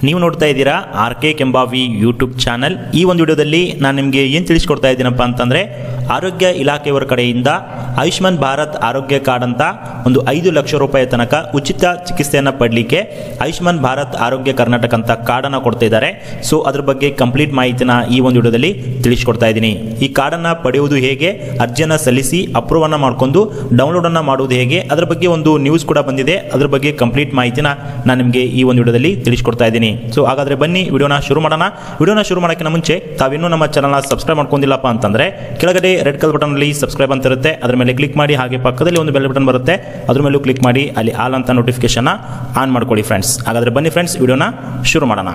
ನೀವು ನೋಡ್ತಾ ಇದ್ದೀರಾ R K Kembavi YouTube channel ಈ ಒಂದು ವಿಡಿಯೋದಲ್ಲಿ ನಾನು ನಿಮಗೆ ಏನು ತಿಳಿಸ್ಕೊಡ್ತಾ ಇದ್ದೀನಪ್ಪ ಅಂತಂದರೆ ಆರೋಗ್ಯ ಇಲಾಖೆಯವರ ಕಡೆಯಿಂದ ಆಯುಷ್ಮಾನ್ ಭಾರತ್ ಆರೋಗ್ಯ ಕಾರ್ಡ್ ಅಂತ ಒಂದು ಐದು ಲಕ್ಷ ರೂಪಾಯಿ ತನಕ ಉಚಿತ ಚಿಕಿತ್ಸೆಯನ್ನು ಪಡಲಿಕ್ಕೆ ಆಯುಷ್ಮಾನ್ ಭಾರತ್ ಆರೋಗ್ಯ ಕರ್ನಾಟಕ ಅಂತ ಕಾರ್ಡನ್ನು ಕೊಡ್ತಾ ಇದ್ದಾರೆ ಸೊ ಅದ್ರ ಬಗ್ಗೆ ಕಂಪ್ಲೀಟ್ ಮಾಹಿತಿನ ಈ ಒಂದು ವಿಡಿಯೋದಲ್ಲಿ ತಿಳಿಸ್ಕೊಡ್ತಾ ಇದ್ದೀನಿ ಈ ಕಾರ್ಡನ್ನು ಪಡೆಯುವುದು ಹೇಗೆ ಅರ್ಜಿಯನ್ನು ಸಲ್ಲಿಸಿ ಅಪ್ರೂವನ್ನು ಮಾಡ್ಕೊಂಡು ಡೌನ್ಲೋಡನ್ನು ಮಾಡುವುದು ಹೇಗೆ ಅದರ ಬಗ್ಗೆ ಒಂದು ನ್ಯೂಸ್ ಕೂಡ ಬಂದಿದೆ ಅದ್ರ ಬಗ್ಗೆ ಕಂಪ್ಲೀಟ್ ಮಾಹಿತಿನ ನಾನು ನಿಮಗೆ ಈ ಒಂದು ವಿಡಿಯೋದಲ್ಲಿ ತಿಳಿಸ್ಕೊಡ್ತಾ ಇದ್ದೀನಿ ಸೊ ಹಾಗಾದ್ರೆ ಬನ್ನಿ ವಿಡಿಯೋನ ಶುರು ಮಾಡೋಣ ವಿಡಿಯೋನ ಶುರು ಮಾಡೋಕ್ಕಿಂತ ಮುಂಚೆ ತಾವಿನ್ನೂ ನಮ್ಮ ಚಾನಲ್ನ ಸಬ್ಸ್ಕ್ರೈಬ್ ಮಾಡ್ಕೊಂಡಿಲ್ಲಪ್ಪ ಅಂತಂದ್ರೆ ಕೆಳಗಡೆ ರೆಡ್ ಕಲರ್ ಬಟನಲ್ಲಿ ಸಬ್ಸ್ಕ್ರೈಬ್ ಅಂತ ಇರುತ್ತೆ ಅದರ ಮೇಲೆ ಕ್ಲಿಕ್ ಮಾಡಿ ಹಾಗೆ ಪಕ್ಕದಲ್ಲಿ ಒಂದು ಬೆಲ್ ಬಟನ್ ಬರುತ್ತೆ ಅದ್ರ ಮೇಲೂ ಕ್ಲಿಕ್ ಮಾಡಿ ಅಲ್ಲಿ ಆಲ್ ಅಂತ ನೋಟಿಫಿಕೇಶನ್ ಆನ್ ಮಾಡ್ಕೊಳ್ಳಿ ಫ್ರೆಂಡ್ಸ್ ಹಾಗಾದ್ರೆ ಬನ್ನಿ ಫ್ರೆಂಡ್ಸ್ ವಿಡಿಯೋನ ಶುರು ಮಾಡೋಣ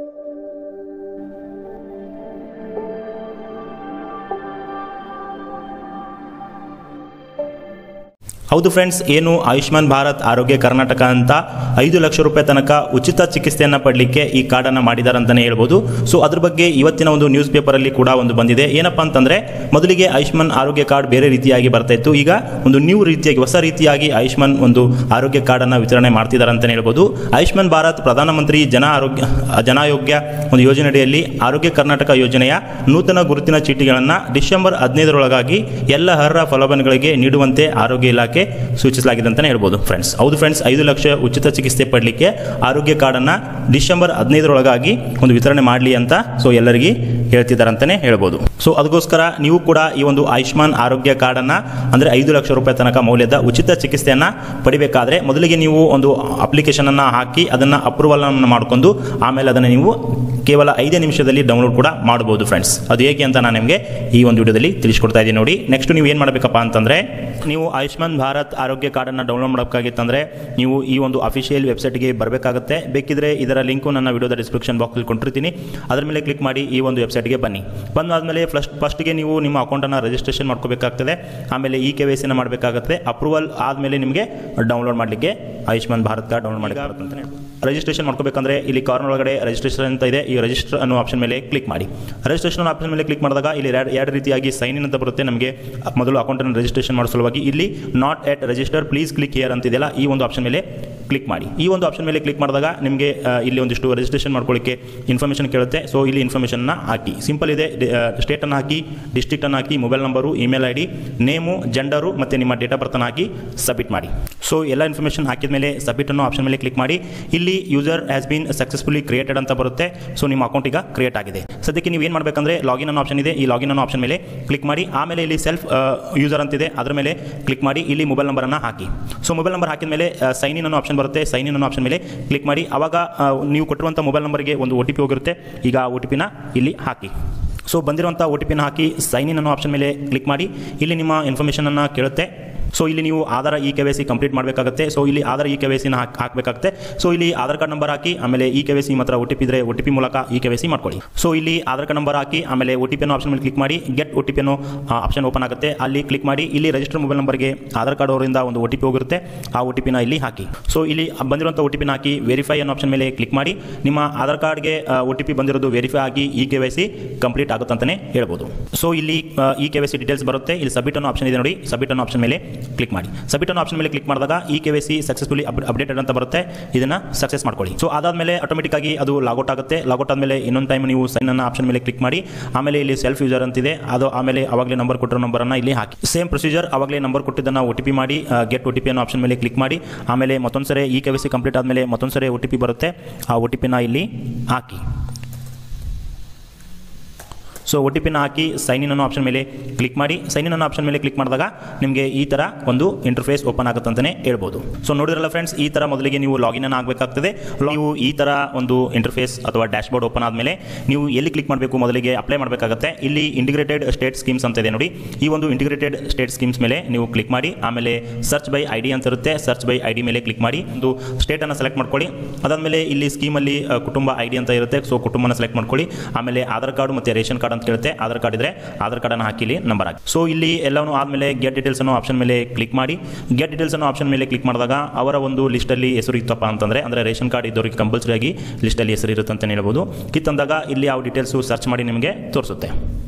ಹೌದು ಫ್ರೆಂಡ್ಸ್ ಏನು ಆಯುಷ್ಮಾನ್ ಭಾರತ್ ಆರೋಗ್ಯ ಕರ್ನಾಟಕ ಅಂತ ಐದು ಲಕ್ಷ ರೂಪಾಯಿ ತನಕ ಉಚಿತ ಚಿಕಿತ್ಸೆಯನ್ನು ಪಡಲಿಕ್ಕೆ ಈ ಕಾರ್ಡನ್ನು ಮಾಡಿದ್ದಾರೆ ಅಂತಲೇ ಹೇಳ್ಬೋದು ಸೊ ಅದ್ರ ಬಗ್ಗೆ ಇವತ್ತಿನ ಒಂದು ನ್ಯೂಸ್ ಪೇಪರಲ್ಲಿ ಕೂಡ ಒಂದು ಬಂದಿದೆ ಏನಪ್ಪ ಅಂತಂದರೆ ಮೊದಲಿಗೆ ಆಯುಷ್ಮಾನ್ ಆರೋಗ್ಯ ಕಾರ್ಡ್ ಬೇರೆ ರೀತಿಯಾಗಿ ಬರ್ತಾ ಇತ್ತು ಈಗ ಒಂದು ನ್ಯೂ ರೀತಿಯಾಗಿ ಹೊಸ ರೀತಿಯಾಗಿ ಆಯುಷ್ಮಾನ್ ಒಂದು ಆರೋಗ್ಯ ಕಾರ್ಡನ್ನು ವಿತರಣೆ ಮಾಡ್ತಿದ್ದಾರೆ ಅಂತಲೇ ಹೇಳ್ಬೋದು ಆಯುಷ್ಮಾನ್ ಭಾರತ್ ಪ್ರಧಾನಮಂತ್ರಿ ಜನ ಆರೋಗ್ಯ ಜನಾಯೋಗ್ಯ ಒಂದು ಯೋಜನೆಯಡಿಯಲ್ಲಿ ಆರೋಗ್ಯ ಕರ್ನಾಟಕ ಯೋಜನೆಯ ನೂತನ ಗುರುತಿನ ಚೀಟಿಗಳನ್ನು ಡಿಸೆಂಬರ್ ಹದಿನೈದರೊಳಗಾಗಿ ಎಲ್ಲ ಅರ್ಹ ಫಲಾನುಭವಿಗಳಿಗೆ ನೀಡುವಂತೆ ಆರೋಗ್ಯ ಇಲಾಖೆ ಸೂಚಿಸಲಾಗಿದೆ ಅಂತಲೇ ಹೇಳ್ಬೋದು ಫ್ರೆಂಡ್ಸ್ ಹೌದು ಫ್ರೆಂಡ್ಸ್ ಐದು ಲಕ್ಷ ಉಚಿತ ಚಿಕಿತ್ಸೆ ಪಡಲಿಕ್ಕೆ ಆರೋಗ್ಯ ಕಾರ್ಡನ್ನು ಡಿಸೆಂಬರ್ ಹದಿನೈದರೊಳಗಾಗಿ ಒಂದು ವಿತರಣೆ ಮಾಡಲಿ ಅಂತ ಸೊ ಎಲ್ಲರಿಗೆ ಹೇಳ್ತಿದ್ದಾರೆ ಅಂತಲೇ ಹೇಳ್ಬೋದು ಸೊ ಅದಕ್ಕೋಸ್ಕರ ನೀವು ಕೂಡ ಈ ಒಂದು ಆಯುಷ್ಮಾನ್ ಆರೋಗ್ಯ ಕಾರ್ಡನ್ನು ಅಂದರೆ ಐದು ಲಕ್ಷ ರೂಪಾಯಿ ತನಕ ಮೌಲ್ಯದ ಉಚಿತ ಚಿಕಿತ್ಸೆಯನ್ನು ಪಡಿಬೇಕಾದ್ರೆ ಮೊದಲಿಗೆ ನೀವು ಒಂದು ಅಪ್ಲಿಕೇಶನನ್ನು ಹಾಕಿ ಅದನ್ನು ಅಪ್ರೂವಲ್ ಮಾಡಿಕೊಂಡು ಆಮೇಲೆ ಅದನ್ನು ನೀವು ಕೇವಲ ಐದೇ ನಿಮಿಷದಲ್ಲಿ ಡೌನ್ಲೋಡ್ ಕೂಡ ಮಾಡಬಹುದು ಫ್ರೆಂಡ್ಸ್ ಅದು ಹೇಗೆ ಅಂತ ನಾನು ನಿಮಗೆ ಈ ಒಂದು ವಿಡಿಯೋದಲ್ಲಿ ತಿಳಿಸ್ಕೊಡ್ತಾ ಇದ್ದೀನಿ ನೋಡಿ ನೆಕ್ಸ್ಟ್ ನೀವು ಏನು ಮಾಡಬೇಕಪ್ಪ ಅಂತಂದರೆ ನೀವು ಆಯುಷ್ಮಾನ್ ಭಾರತ್ ಆರೋಗ್ಯ ಕಾರ್ಡನ್ನು ಡೌನ್ಲೋಡ್ ಮಾಡಬೇಕಾಗಿತ್ತಂದರೆ ನೀವು ಈ ಒಂದು ಅಫಿಷಿಯಲ್ ವೆಬ್ಸೈಟ್ಗೆ ಬರಬೇಕಾಗುತ್ತೆ ಬೇಕಿದ್ರೆ ಇದರ ಲಿಂಕು ನನ್ನ ವಿಡಿಯೋದ ಡಿಸ್ಕ್ರಿಪ್ಷನ್ ಬಾಕ್ಸಲ್ಲಿ ಕೊಟ್ಟಿರ್ತೀನಿ ಅದರ ಮೇಲೆ ಕ್ಲಿಕ್ ಮಾಡಿ ಈ ಒಂದು ವೆಬ್ಸೈಟ್ಗೆ ಬನ್ನಿ ಬಂದಾದಮೇಲೆ ಫಸ್ಟ್ ಫಸ್ಟ್ಗೆ ನೀವು ನಿಮ್ಮ ಅಕೌಂಟನ್ನು ರಿಜಿಸ್ಟ್ರೇಷನ್ ಮಾಡ್ಕೋಬೇಕಾಗ್ತದೆ ಆಮೇಲೆ ಈ ಕೆ ವೈ ಸಿನ ಮಾಡಬೇಕಾಗುತ್ತೆ ಅಪ್ರೂವಲ್ ಆದಮೇಲೆ ನಿಮಗೆ ಡೌನ್ಲೋಡ್ ಮಾಡಲಿಕ್ಕೆ ಆಯುಷ್ಮಾನ್ ಭಾರತ್ ಕಾರ್ಡ್ ಡೌನ್ಲೋಡ್ ಮಾಡಿ ಅಂತಲೇ ರಿಜಿಸ್ಟ್ರೇಷನ್ ಮಾಡ್ಕೋಬೇಕಂದ್ರೆ ಇಲ್ಲಿ ಕಾರ್ನರ್ ಒಳಗಡೆ ರಿಜಿಸ್ಟ್ರೇಷನ್ ಅಂತ ಇದೆ ಈ ರಿಜಿಸ್ಟರ್ ಅನ್ನೋ ಆಪ್ಷನ್ ಮೇಲೆ ಕ್ಲಿಕ್ ಮಾಡಿ ರಿಜಿಸ್ಟ್ರೇಷನ್ ಆಪ್ಷನ್ ಮೇಲೆ ಕ್ಲಿಕ್ ಮಾಡಿದಾಗ ಇಲ್ಲಿ ಎರಡು ಎರಡು ರೀತಿಯಾಗಿ ಸೈನ್ ಇನ್ ಅಂತ ಬರುತ್ತೆ ನಮಗೆ ಮೊದಲು ಅಕೌಂಟನ್ನು ರಿಜಿಸ್ಟ್ರೇಷನ್ ಮಾಡೋ ಸಲುವಾಗಿ ಇಲ್ಲಿ not yet register please click here ಅಂತಿದೆಯಲ್ಲ ಈ ಒಂದು ಆಪ್ಷನ್ ಮೇಲೆ ಕ್ಲಿಕ್ ಮಾಡಿ ಈ ಒಂದು ಆಪ್ಷನ್ ಮೇಲೆ ಕ್ಲಿಕ್ ಮಾಡಿದಾಗ ನಿಮಗೆ ಆ, ಇಲ್ಲಿ ಒಂದಿಷ್ಟು ರಿಜಿಸ್ಟ್ರೇಷನ್ ಮಾಡ್ಕೊಳ್ಳಿಕ್ಕೆ ಇನ್ಫಾರ್ಮೇಷನ್ ಕೇಳುತ್ತೆ ಸೊ ಇಲ್ಲಿ ಇನ್ಫಾರ್ಮೇಷನ್ನ ಹಾಕಿ ಸಿಂಪಲ್ ಇದೆ ಸ್ಟೇಟನ್ನು ಹಾಕಿ ಡಿಸ್ಟ್ರಿಕ್ಟನ್ನು ಹಾಕಿ mobile number email I D name gender ಮತ್ತು ನಿಮ್ಮ ಡೇಟ್ ಆಫ್ ಬರ್ತನ್ನು ಹಾಕಿ ಸಬ್ಮಿಟ್ ಮಾಡಿ ಸೊ ಎಲ್ಲ ಇನ್ಫಾರ್ಮೇಷನ್ ಹಾಕಿದ ಮೇಲೆ ಸಬ್ಮಿಟ್ ಅನ್ನೋ ಆಪ್ಷನ್ ಮೇಲೆ ಕ್ಲಿಕ್ ಮಾಡಿ ಇಲ್ಲಿ user has been successfully created ಅಂತ ಬರುತ್ತೆ ಸೊ ನಿಮ್ಮ ಅಕೌಂಟ್ ಈಗ ಕ್ರಿಯೇಟ್ ಆಗಿದೆ ಸದ್ಯಕ್ಕೆ ನೀವು ಏನು ಮಾಡಬೇಕಂದ್ರೆ ಲಾಗಿನ್ ಅನ್ನೋ ಆಪ್ಷನ್ ಇದೆ ಈ ಲಾಗಿನ್ ಅನ್ನೋ ಆಪ್ಷನ್ ಮೇಲೆ ಕ್ಲಿಕ್ ಮಾಡಿ ಆಮೇಲೆ ಇಲ್ಲಿ ಸೆಲ್ಫ್ ಯೂಸರ್ ಅಂತಿದೆ ಅದರ ಮೇಲೆ ಕ್ಲಿಕ್ ಮಾಡಿ ಇಲ್ಲಿ ಮೊಬೈಲ್ ನಂಬರನ್ನು ಹಾಕಿ ಸೊ ಮೊಬೈಲ್ ನಂಬರ್ ಹಾಕಿದ ಮೇಲೆ ಸೈನ್ ಇನ್ ಅನ್ನೋ ಆಪ್ಷನ್ ಬರುತ್ತೆ ಸೈನ್ ಇನ್ ಅನ್ನೋ ಆಪ್ಷನ್ ಮೇಲೆ ಕ್ಲಿಕ್ ಮಾಡಿ ಆವಾಗ ಆ, ನೀವು ಕೊಟ್ಟಿರುವಂಥ ಮೊಬೈಲ್ ನಂಬರ್ಗೆ ಒಂದು ಒ ಟಿ ಪಿ ಹೋಗಿರುತ್ತೆ ಈಗ ಆ ಒ ಟಿ ಪಿನ ಇಲ್ಲಿ ಹಾಕಿ ಸೊ ಬಂದಿರುವಂಥ ಒ ಟಿ ಪಿನ ಹಾಕಿ ಸೈನ್ ಇನ್ ಅನ್ನೋ ಆಪ್ಷನ್ ಮೇಲೆ ಕ್ಲಿಕ್ ಮಾಡಿ ಇಲ್ಲಿ ನಿಮ್ಮ ಇನ್ಫಾರ್ಮೇಷನನ್ನು ಕೇಳುತ್ತೆ ಸೊ ಇಲ್ಲಿ ನೀವು Aadhaar e K Y C complete ಮಾಡಬೇಕಾಗುತ್ತೆ ಸೊ ಇಲ್ಲಿ ಆಧಾರ್ ಇ ಕೆ ವೈ ಸಿನ ಹಾಕಿ ಹಾಕಬೇಕಾಗುತ್ತೆ ಸೊ ಇಲ್ಲಿ ಆಧಾರ್ ಕಾರ್ಡ್ ನಂಬರ್ ಹಾಕಿ ಆಮೇಲೆ ಇ ಕೆ ವೈ ಸಿ ಮಾತ್ರ ಒ ಟಿ ಪಿ ಇದ್ರೆ ಒ ಟಿ ಪಿ ಮೂಲಕ ಇ ಕೆ ವೈ ಸಿ ಮಾಡ್ಕೊಳ್ಳಿ ಸೊ ಇಲ್ಲಿ ಆಧಾರ್ ಕಾರ್ಡ್ ನಂಬರ್ ಹಾಕಿ ಆಮೇಲೆ ಒ ಟಿ ಪಿ ಅನ್ನೋ ಆಪ್ಷನ್ ಮೇಲೆ ಕ್ಲಿಕ್ ಮಾಡಿ ಗೆಟ್ ಒ ಟಿ ಪಿ ಅನ್ನೋ ಆಪ್ಷನ್ ಓಪನ್ ಆಗುತ್ತೆ ಅಲ್ಲಿ ಕ್ಲಿಕ್ ಮಾಡಿ ಇಲ್ಲಿ ರಿಜಿಸ್ಟರ್ ಮೊಬೈಲ್ ನಂಬರ್ಗೆ ಆಧಾರ್ ಕಾರ್ಡ್ ಅವರಿಂದ ಒಂದು ಒ ಟಿ ಪಿ ಹೋಗಿರುತ್ತೆ ಆ ಒ ಟಿ ಪಿನ ಇಲ್ಲಿ ಹಾಕಿ ಸೊ ಇಲ್ಲಿ ಬಂದಿರುವಂಥ ಒ ಟಿ ಪಿನ ಹಾಕಿ ವೆರಿಫೈ ಅನ್ನೋ ಆಪ್ಷನ್ ಮೇಲೆ ಕ್ಲಿಕ್ ಮಾಡಿ ನಿಮ್ಮ ಆಧಾರ್ ಕಾರ್ಡ್ಗೆ ಒ ಟಿ ಪಿ ಬಂದಿರೋದು ವೆರಿಫೈ ಆಗಿ e K Y C complete ಆಗುತ್ತೆ ಅಂತಲೇ ಹೇಳ್ಬೋದು ಸೊ ಇಲ್ಲಿ e K Y C details ಬರುತ್ತೆ ಇಲ್ಲಿ ಸಬ್ಮಿಟ್ ಅನ್ನೋ ಆಪ್ಷನ್ ಇದೆ ನೋಡಿ ಸಬ್ಮಿಟ್ ಅನ್ನೋ ಆಪ್ಷನ್ ಮೇಲೆ ಕ್ಲಿಕ್ ಮಾಡಿ ಸಬ್ಮಿಟ್ ಅನ್ನೋ ಆಪ್ಷನ್ ಮೇಲೆ ಕ್ಲಿಕ್ ಮಾಡಿದಾಗ e K Y C successfully updated ಅಂತ ಬರುತ್ತೆ ಇದನ್ನ ಸಕ್ಸಸ್ ಮಾಡ್ಕೊಳ್ಳಿ ಸೊ ಅದಾದಮೇಲೆ ಆಟೋಮೆಟಿಕ್ ಆಗಿ ಅದು ಲಾಗೌಟ್ ಆಗುತ್ತೆ ಲಾಗೌಟ್ ಆದಮೇಲೆ ಇನ್ನೊಂದು ಟೈಮ್ ನೀವು ಸೈನ್ ಅನ್ನ ಆಪ್ಷನ್ ಮೇಲೆ ಕ್ಲಿಕ್ ಮಾಡಿ ಆಮೇಲೆ ಇಲ್ಲಿ ಸೆಲ್ಫ್ ಯೂಸರ್ ಅಂತಿದೆ ಅದು ಆಮೇಲೆ ಅವಾಗಲೇ ನಂಬರ್ ಕೊಟ್ಟಿರೋ ನಂಬರನ್ನು ಇಲ್ಲಿ ಹಾಕಿ ಸೇಮ್ ಪ್ರೊಸೀಜರ್ ಅವಾಗಲೇ ನಂಬರ್ ಕೊಟ್ಟಿದ್ದನ್ನು ಒ ಟಿ ಪಿ ಮಾಡಿ ಗೆಟ್ ಒ ಟಿ ಪಿ ಅನ್ನೋ ಆಪ್ಷನ್ ಮೇಲೆ ಕ್ಲಿಕ್ ಮಾಡಿ ಆಮೇಲೆ ಮತ್ತೊಂದು ಸರಿ e K Y C complete ಆದಮೇಲೆ ಮತ್ತೊಂದು ಸರಿ ಒ ಟಿ ಪಿ ಬರುತ್ತೆ ಆ ಒ ಟಿ ಪಿನ ಇಲ್ಲಿ ಹಾಕಿ ಸೊ ಒ ಟಿ ಪಿನ ಹಾಕಿ ಸೈನ್ ಇನ್ ಅನ್ನೋ ಆಪ್ಷನ್ ಮೇಲೆ ಕ್ಲಿಕ್ ಮಾಡಿ ಸೈನ್ ಇನ್ ಅನ್ನೋ ಆಪ್ಷನ್ ಮೇಲೆ ಕ್ಲಿಕ್ ಮಾಡಿದಾಗ ನಿಮಗೆ ಈ ಥರ ಒಂದು ಇಂಟರ್ಫೇಸ್ ಓಪನ್ ಆಗುತ್ತೆ ಅಂತಲೇ ಹೇಳ್ಬೋದು ಸೊ ನೋಡಿದ್ರಲ್ಲ ಫ್ರೆಂಡ್ಸ್ ಈ ಥರ ಮೊದಲಿಗೆ ನೀವು ಲಾಗಿನ್ ಅನ್ನು ಆಗಬೇಕಾಗ್ತದೆ ನೀವು ಈ ಥರ ಒಂದು ಇಂಟರ್ಫೇಸ್ ಅಥವಾ ಡ್ಯಾಶ್ ಬೋರ್ಡ್ ಓಪನ್ ಆದಮೇಲೆ ನೀವು ಎಲ್ಲಿ ಕ್ಲಿಕ್ ಮಾಡಬೇಕು ಮೊದಲಿಗೆ ಅಪ್ಲೈ ಮಾಡಬೇಕಾಗುತ್ತೆ ಇಲ್ಲಿ ಇಂಟಿಗ್ರೇಟೆಡ್ ಸ್ಟೇಟ್ ಸ್ಕೀಮ್ಸ್ ಅಂತ ಇದೆ ನೋಡಿ ಈ ಒಂದು ಇಂಟಿಗ್ರೇಟೆಡ್ ಸ್ಟೇಟ್ ಸ್ಕೀಮ್ಸ್ ಮೇಲೆ ನೀವು ಕ್ಲಿಕ್ ಮಾಡಿ ಆಮೇಲೆ ಸರ್ಚ್ ಬೈ ಐ ಡಿ ಅಂತ ಇರುತ್ತೆ ಸರ್ಚ್ ಬೈ ಐ ಡಿ ಮೇಲೆ ಕ್ಲಿಕ್ ಮಾಡಿ ಒಂದು ಸ್ಟೇಟನ್ನು ಸೆಲೆಕ್ಟ್ ಮಾಡ್ಕೊಳ್ಳಿ ಅದಾದಮೇಲೆ ಇಲ್ಲಿ ಸ್ಕೀಮಲ್ಲಿ ಆ, ಕುಟುಂಬ ಐ ಡಿ ಅಂತ ಇರುತ್ತೆ ಸೊ ಕುಟುಂಬನ ಸೆಲೆಕ್ಟ್ ಮಾಡ್ಕೊಳ್ಳಿ ಆಮೇಲೆ ಆಧಾರ್ ಕಾರ್ಡ್ ಮತ್ತು ರೇಷನ್ ಕಾರ್ಡ್ ಅಂತ ಕೇಳುತ್ತೆ ಆಧಾರ್ ಕಾರ್ಡ್ ಇದ್ರೆ ಆಧಾರ್ ಕಾರ್ಡನ್ನು ಹಾಕಿ ಇಲ್ಲಿ ನಂಬರ್ ಹಾಕಿ ಸೊ ಇಲ್ಲಿ ಎಲ್ಲವೂ ಆದಮೇಲೆ ಗೆಟ್ ಡೀಟೇಲ್ಸ್ ಅನ್ನೋ ಆಪ್ಷನ್ ಮೇಲೆ ಕ್ಲಿಕ್ ಮಾಡಿ ಗೆಟ್ ಡೀಟೇಲ್ಸ್ ಅನ್ನೋ ಆಪ್ಷನ್ ಮೇಲೆ ಕ್ಲಿಕ್ ಮಾಡಿದಾಗ ಅವರ ಒಂದು ಲಿಸ್ಟಲ್ಲಿ ಹೆಸರು ಇತ್ತಪ್ಪ ಅಂತಂದರೆ ಅಂದರೆ ರೇಷನ್ ಕಾರ್ಡ್ ಇದ್ದವರಿಗೆ ಕಂಪಲ್ಸರಿ ಆಗಿ ಲಿಸ್ಟಲ್ಲಿ ಹೆಸರು ಇರುತ್ತೆ ಅಂತ ಹೇಳ್ಬೋದು ಕಿತ್ತಂದಾಗ ಇಲ್ಲಿ ಯಾವ ಡೀಟೇಲ್ಸು ಸರ್ಚ್ ಮಾಡಿ ನಿಮಗೆ ತೋರಿಸುತ್ತೆ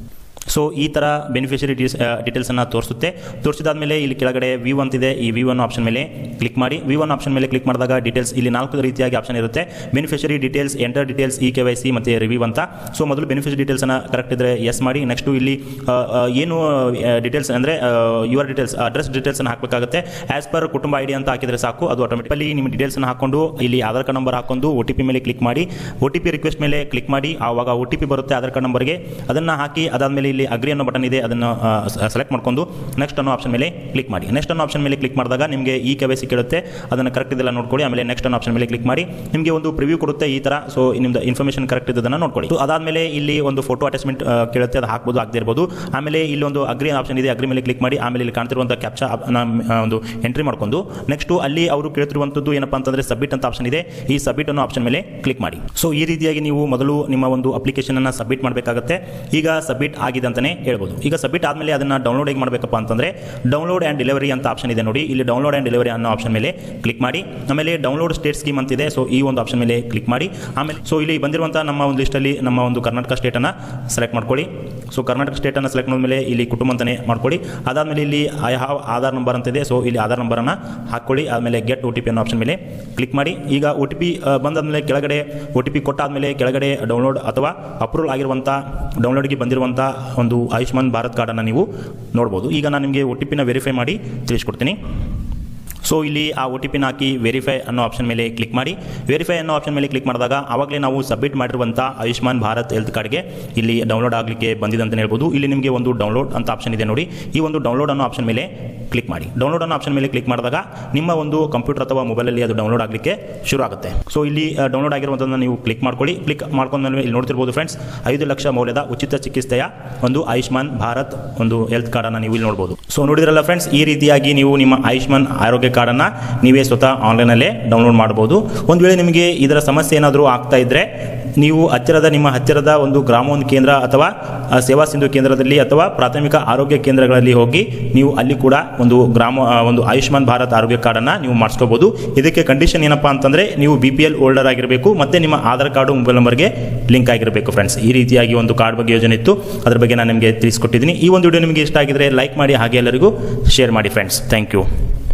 ಸೊ ಈ ಥರ ಬೆನಿಫಿಷರಿ ಡೀಟೇಲ್ಸನ್ನು ತೋರಿಸುತ್ತೆ ತೋರಿಸಿದಾದ್ಮೇಲೆ ಇಲ್ಲಿ ಕೆಳಗಡೆ ವಿ ಒನ್ ಇದೆ ಈ ವಿ ಒನ್ ಆಪ್ಷನ್ ಮೇಲೆ ಕ್ಲಿಕ್ ಮಾಡಿ ವಿ ಒನ್ ಆಪ್ಷನ್ ಮೇಲೆ ಕ್ಲಿಕ್ ಮಾಡಿದಾಗ ಡೀಟೇಲ್ಸ್ ಇಲ್ಲಿ ನಾಲ್ಕು ರೀತಿಯಾಗಿ ಆಪ್ಷನ್ ಇರುತ್ತೆ beneficiary details enter details e K Y C ಮತ್ತು ರಿವ್ಯೂ ಅಂತ ಸೊ ಮೊದಲು ಬೆನಿಫಿಷರಿ ಡೀಟೇಲ್ಸನ್ನು ಕರೆಕ್ಟ್ ಇದ್ದರೆ ಎಸ್ ಮಾಡಿ ನೆಕ್ಸ್ಟು ಇಲ್ಲಿ ಆ, ಆ, ಏನು ಡೀಟೇಲ್ಸ್ ಅಂದರೆ ಯುವರ್ ಡೀಟೇಲ್ಸ್ ಅಡ್ರೆಸ್ ಡೀಟೇಲ್ಸನ್ನು ಹಾಕಬೇಕಾಗುತ್ತೆ as per Kutumba I D ಅಂತ ಹಾಕಿದರೆ ಸಾಕು ಅದು ಆಟೋಮೆಟಿಕಲಿ ನಿಮ್ಮ ಡೀಟೇಲ್ಸನ್ನು ಹಾಕೊಂಡು ಇಲ್ಲಿ ಆಧಾರ್ ಕಾರ್ಡ್ ನಂಬರ್ ಹಾಕೊಂಡು ಒ ಟಿ ಪಿ ಮೇಲೆ ಕ್ಲಿಕ್ ಮಾಡಿ ಒ ಟಿ ಪಿ ರಿಕ್ವೆಸ್ಟ್ ಮೇಲೆ ಕ್ಲಿಕ್ ಮಾಡಿ ಆವಾಗ ಒ ಟಿ ಪಿ ಬರುತ್ತೆ ಆಧಾರ್ ಕಾರ್ಡ್ ನಂಬರ್ಗೆ ಅದನ್ನು ಹಾಕಿ ಅದಾದಮೇಲೆ ಇಲ್ಲಿ ಅಗ್ರಿ ಅನ್ನೋ ಬಟನ್ ಇದೆ ಅದನ್ನು ಸೆಲೆಕ್ಟ್ ಮಾಡ್ಕೊಂಡು ನೆಕ್ಸ್ಟ್ ಅನ್ನೋ ಆಪ್ಷನ್ ಮೇಲೆ ಕ್ಲಿಕ್ ಮಾಡಿ ನೆಕ್ಸ್ಟ್ ಅನ್ನೋ ಆಪ್ಷನ್ ಮೇಲೆ ಕ್ಲಿಕ್ ಮಾಡಿದಾಗ ನಿಮಗೆ ಈ ಕೆ ವೈ ಸಿ ಕೇಳುತ್ತೆ ಅದನ್ನು ಕರೆಕ್ಟ್ ಇದೆಲ್ಲ ನೋಡ್ಕೊಳ್ಳಿ ಆಮೇಲೆ ನೆಕ್ಸ್ಟ್ ಅನ್ನೋ ಆಪ್ಷನ್ ಮೇಲೆ ಕ್ಲಿಕ್ ಮಾಡಿ ನಿಮಗೆ ಒಂದು ಪ್ರಿವ್ಯೂ ಕೊಡುತ್ತೆ ಈ ಥರ ಸೊ ನಿಮ್ದು ಇನ್ಫಾರ್ಮೇಷನ್ ಕರೆಕ್ಟ್ ಇದ್ದದನ್ನು ನೋಡ್ಕೊಳ್ಳಿ So, ಅದಾದಮೇಲೆ ಇಲ್ಲಿ ಒಂದು ಫೋಟೋ ಅಟ್ಯಾಚ್ಮೆಂಟ್ ಕೇಳುತ್ತೆ ಅದು ಹಾಕ್ಬೋದು ಆಗದೇ ಇರ್ಬೋದು ಆಮೇಲೆ ಇಲ್ಲಿ ಒಂದು ಅಗ್ರಿ ಆಪ್ಷನ್ ಇದೆ ಅಗ್ರಿ ಮೇಲೆ ಕ್ಲಿಕ್ ಮಾಡಿ ಆಮೇಲೆ ಇಲ್ಲಿ ಕಾಣ್ತಿರುವಂಥ ಕ್ಯಾಪ್ಚಾ ಒಂದು ಎಂಟ್ರಿ ಮಾಡ್ಕೊಂಡು ನೆಕ್ಸ್ಟು ಅಲ್ಲಿ ಅವರು ಕೇಳ್ತಿರುವಂಥದ್ದು ಏನಪ್ಪ ಅಂತಂದರೆ ಸಬ್ಮಿಟ್ ಅಂತ ಆಪ್ಷನ್ ಇದೆ ಈ ಸಬ್ಮಿಟ್ ಅನ್ನೋ ಆಪ್ಷನ್ ಮೇಲೆ ಕ್ಲಿಕ್ ಮಾಡಿ ಸೊ ಈ ರೀತಿಯಾಗಿ ನೀವು ಮೊದಲು ನಿಮ್ಮ ಒಂದು ಅಪ್ಲಿಕೇಶನ್ ಅನ್ನು ಸಬ್ಮಿಟ್ ಮಾಡಬೇಕಾಗುತ್ತೆ ಈಗ ಸಬ್ಮಿಟ್ ಆಗಿದೆ ಅಂತಲೇ ಹೇಳ್ಬೋದು ಈಗ ಸಬ್ಮಿಟ್ ಆದಮೇಲೆ ಅದನ್ನು ಡೌನ್ಲೋಡ್ ಹೇಗೆ ಮಾಡಬೇಕಪ್ಪ ಅಂತಂದರೆ ಡೌನ್ಲೋಡ್ ಆ್ಯಂಡ್ ಡೆಲಿವರಿ ಅಂತ ಆಪ್ಷನ್ ಇದೆ ನೋಡಿ ಇಲ್ಲಿ ಡೌನ್ಲೋಡ್ ಆ್ಯಂಡ್ ಡೆಲಿವರಿ ಅನ್ನೋ ಆಪ್ಷನ್ ಮೇಲೆ ಕ್ಲಿಕ್ ಮಾಡಿ ಆಮೇಲೆ ಡೌನ್ಲೋಡ್ ಸ್ಟೇಟ್ ಸ್ಕೀಮ್ ಅಂತಿದೆ ಸೊ ಈ ಒಂದು ಆಪ್ಷನ್ ಮೇಲೆ ಕ್ಲಿಕ್ ಮಾಡಿ ಆಮೇಲೆ ಸೊ ಇಲ್ಲಿ ಬಂದಿರುವಂಥ ನಮ್ಮ ಒಂದು ಲಿಸ್ಟಲ್ಲಿ ನಮ್ಮ ಒಂದು ಕರ್ನಾಟಕ ಸ್ಟೇಟನ್ನು ಸೆಲೆಕ್ಟ್ ಮಾಡ್ಕೊಳ್ಳಿ ಸೊ ಕರ್ನಾಟಕ ಸ್ಟೇಟನ್ನು ಸೆಲೆಕ್ಟ್ ಮಾಡಿದ್ಮೇಲೆ ಇಲ್ಲಿ ಕುಟುಂಬ ಅಂತಲೇ ಮಾಡ್ಕೊಳ್ಳಿ ಅದಾದಮೇಲೆ ಇಲ್ಲಿ ಐ ಹಾವ್ ಆಧಾರ್ ನಂಬರ್ ಅಂತಿದೆ ಸೊ ಇಲ್ಲಿ ಆಧಾರ್ ನಂಬರನ್ನು ಹಾಕ್ಕೊಳ್ಳಿ ಆಮೇಲೆ ಗೆಟ್ ಒ ಟಿ ಪಿ ಅನ್ನೋ ಆಪ್ಷನ್ ಮೇಲೆ ಕ್ಲಿಕ್ ಮಾಡಿ ಈಗ ಒ ಟಿ ಪಿ ಬಂದಾದ್ಮೇಲೆ ಕೆಳಗಡೆ ಒ ಟಿ ಪಿ ಕೊಟ್ಟಾದ್ಮೇಲೆ ಕೆಳಗಡೆ ಡೌನ್ಲೋಡ್ ಅಥವಾ ಅಪ್ರೂವಲ್ ಆಗಿರುವಂಥ ಡೌನ್ಲೋಡ್ಗೆ ಬಂದಿರುವಂಥ ಒಂದು ಆಯುಷ್ಮಾನ್ ಭಾರತ್ ಕಾರ್ಡನ್ನು ನೀವು ನೋಡ್ಬೋದು ಈಗ ನಾನು ನಿಮಗೆ ಒ ಟಿ ಪಿನ ವೆರಿಫೈ ಮಾಡಿ ತಿಳಿಸ್ಕೊಡ್ತೀನಿ ಸೊ ಇಲ್ಲಿ ಆ ಒ ಟಿ ಪಿನ ಹಾಕಿ ವೆರಿಫೈ ಅನ್ನೋ ಆಪ್ಷನ್ ಮೇಲೆ ಕ್ಲಿಕ್ ಮಾಡಿ ವೆರಿಫೈ ಅನ್ನೋ ಆಪ್ಷನ್ ಮೇಲೆ ಕ್ಲಿಕ್ ಮಾಡಿದಾಗ ಆವಾಗಲೇ ನಾವು ಸಬ್ಮಿಟ್ ಮಾಡಿರುವಂಥ ಆಯುಷ್ಮಾನ್ ಭಾರತ್ ಹೆಲ್ತ್ ಕಾರ್ಡ್ಗೆ ಇಲ್ಲಿ ಡೌನ್ಲೋಡ್ ಆಗಲಿಕ್ಕೆ ಬಂದಿದೆ ಅಂತ ಹೇಳ್ಬೋದು ಇಲ್ಲಿ ನಿಮಗೆ ಒಂದು ಡೌನ್ಲೋಡ್ ಅಂತ ಆಪ್ಷನ್ ಇದೆ ನೋಡಿ ಈ ಒಂದು ಡೌನ್ಲೋಡ್ ಅನ್ನೋ ಆಪ್ಷನ್ ಮೇಲೆ ಕ್ಲಿಕ್ ಮಾಡಿ ಡೌನ್ಲೋಡ್ ಅನ್ನೋ ಆಪ್ಷನ್ ಮೇಲೆ ಕ್ಲಿಕ್ ಮಾಡಿದಾಗ ನಿಮ್ಮ ಒಂದು ಕಂಪ್ಯೂಟರ್ ಅಥವಾ ಮೊಬೈಲಲ್ಲಿ ಅದು ಡೌನ್ಲೋಡ್ ಆಗಲಿಕ್ಕೆ ಶುರು ಆಗುತ್ತೆ ಸೊ ಇಲ್ಲಿ ಡೌನ್ಲೋಡ್ ಆಗಿರುವಂಥದ್ದನ್ನು ನೀವು ಕ್ಲಿಕ್ ಮಾಡ್ಕೊಳ್ಳಿ ಕ್ಲಿಕ್ ಮಾಡ್ಕೊಂಡ್ಮೇಲೆ ಇಲ್ಲಿ ನೋಡ್ತಿರ್ಬೋದು ಫ್ರೆಂಡ್ಸ್ ಐದು ಲಕ್ಷ ಮೌಲ್ಯದ ಉಚಿತ ಚಿಕಿತ್ಸೆಯ ಒಂದು ಆಯುಷ್ಮಾನ್ ಭಾರತ್ ಒಂದು ಹೆಲ್ತ್ ಕಾರ್ಡನ್ನು ನೀವು ಇಲ್ಲಿ ನೋಡ್ಬೋದು ಸೊ ನೋಡಿದ್ರಲ್ಲ ಫ್ರೆಂಡ್ಸ್ ಈ ರೀತಿಯಾಗಿ ನೀವು ನಿಮ್ಮ ಆಯುಷ್ಮಾನ್ ಆರೋಗ್ಯ ಕಾರ್ಡನ್ನು ನೀವೇ ಸ್ವತಃ ಆನ್ಲೈನಲ್ಲೇ ಡೌನ್ಲೋಡ್ ಮಾಡ್ಬೋದು ಒಂದು ವೇಳೆ ನಿಮಗೆ ಇದರ ಸಮಸ್ಯೆ ಏನಾದರೂ ಆಗ್ತಾ ಇದ್ದರೆ ನೀವು ಹತ್ತಿರದ ನಿಮ್ಮ ಹತ್ತಿರದ ಒಂದು ಗ್ರಾಮೋನ್ ಕೇಂದ್ರ ಅಥವಾ ಆ, ಸೇವಾ ಸಿಂಧು ಕೇಂದ್ರದಲ್ಲಿ ಅಥವಾ ಪ್ರಾಥಮಿಕ ಆರೋಗ್ಯ ಕೇಂದ್ರಗಳಲ್ಲಿ ಹೋಗಿ ನೀವು ಅಲ್ಲಿ ಕೂಡ ಒಂದು ಗ್ರಾಮ ಆ, ಒಂದು ಆಯುಷ್ಮಾನ್ ಭಾರತ್ ಆರೋಗ್ಯ ಕಾರ್ಡನ್ನು ನೀವು ಮಾಡಿಸ್ಕೋಬೋದು ಇದಕ್ಕೆ ಕಂಡೀಷನ್ ಏನಪ್ಪಾ ಅಂತಂದರೆ ನೀವು ಬಿ ಪಿ ಎಲ್ ಹೋಲ್ಡರ್ ಆಗಿರಬೇಕು ಮತ್ತು ನಿಮ್ಮ ಆಧಾರ್ ಕಾರ್ಡು ಮೊಬೈಲ್ ನಂಬರ್ಗೆ ಲಿಂಕ್ ಆಗಿರಬೇಕು ಫ್ರೆಂಡ್ಸ್ ಈ ರೀತಿಯಾಗಿ ಒಂದು ಕಾರ್ಡ್ ಬಗ್ಗೆ ಯೋಜನೆ ಇತ್ತು ಅದ್ರ ಬಗ್ಗೆ ನಾನು ನಿಮಗೆ ತಿಳಿಸ್ಕೊಟ್ಟಿದ್ದೀನಿ ಈ ಒಂದು ವಿಡಿಯೋ ನಿಮಗೆ ಇಷ್ಟ ಆಗಿದ್ರೆ ಲೈಕ್ ಮಾಡಿ ಹಾಗೆ ಎಲ್ಲರಿಗೂ ಶೇರ್ ಮಾಡಿ ಫ್ರೆಂಡ್ಸ್ ಥ್ಯಾಂಕ್ ಯು